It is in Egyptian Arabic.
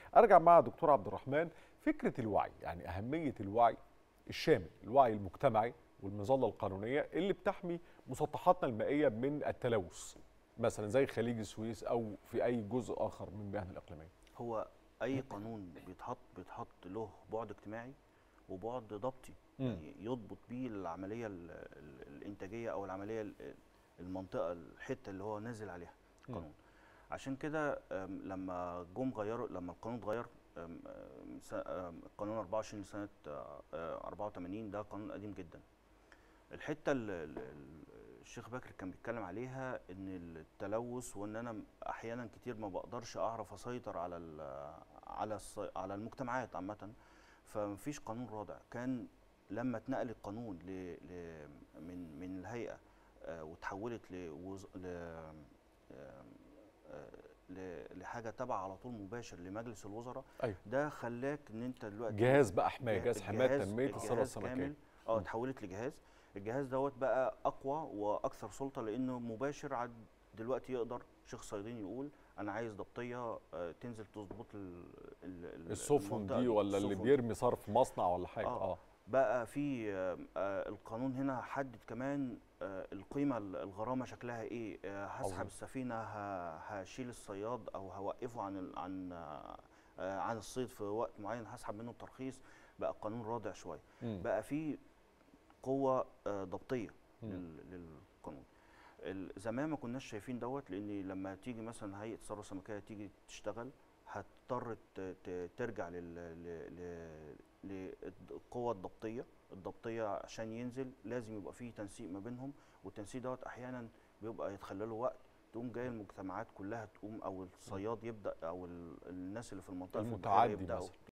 ارجع مع دكتور عبد الرحمن فكره الوعي يعني اهميه الوعي الشامل الوعي المجتمعي والمظله القانونيه اللي بتحمي مسطحاتنا المائيه من التلوث مثلا زي خليج السويس او في اي جزء اخر من المياه الاقليميه هو اي قانون بيتحط بيتحط له بعد اجتماعي وبعد ضبطي مم. يعني يضبط بيه العمليه ال- ال- الانتاجيه او العمليه ال- المنطقه الحته اللي هو نازل عليها القانون عشان كده أم، لما جم غيروا لما القانون اتغير أم، أم، س- أم، القانون 24 سنه آه، آه، 84 ده قانون قديم جدا الحته اللي الشيخ بكر كان بيتكلم عليها ان التلوث وان انا احيانا كتير ما بقدرش اعرف اسيطر على ال- على الص- على المجتمعات عامه فمفيش قانون رادع كان لما اتنقل القانون ل ل من من الهيئه آه، وتحولت لوز... ل آه، آه، ل- لحاجه تبع على طول مباشر لمجلس الوزراء ايوه ده خلاك ان انت دلوقتي جهاز بقى حمايه جه- جهاز حمايه الجهاز- تنميه الثروه الجهاز السمكيه كامل اه مم. اتحولت لجهاز الجهاز دوت بقى اقوى واكثر سلطه لانه مباشر عاد دلوقتي يقدر شخص صيادين يقول انا عايز ضبطيه آه، تنزل تظبط ال- ال- ال- السفن المنطقة دي ولا اللي السفن. بيرمي صرف مصنع ولا حاجه آه. اه بقى في آه، آه، القانون هنا حدد كمان آه، القيمه ال- الغرامه شكلها ايه آه، عظيم. هسحب السفينه ه- هشيل الصياد او هوقفه عن ال- عن آه، آه، عن الصيد في وقت معين هسحب منه الترخيص بقى قانون رادع شويه مم. بقى في قوه آه، ضبطيه مم. لل- للقانون ال- زمان ما كناش شايفين دوت لان لما تيجي مثلا هيئه الثروه السمكيه تيجي تشتغل هتضطر ت- ت- ترجع لل ل- ل- للقوه الضبطيه الضبطيه عشان ينزل لازم يبقى فيه تنسيق ما بينهم والتنسيق دوت احيانا بيبقى يتخلله وقت تقوم جاي المجتمعات كلها تقوم او الصياد يبدا او ال- الناس اللي في المنطقه في البحيرة المتعدي يبدأوا مثلا.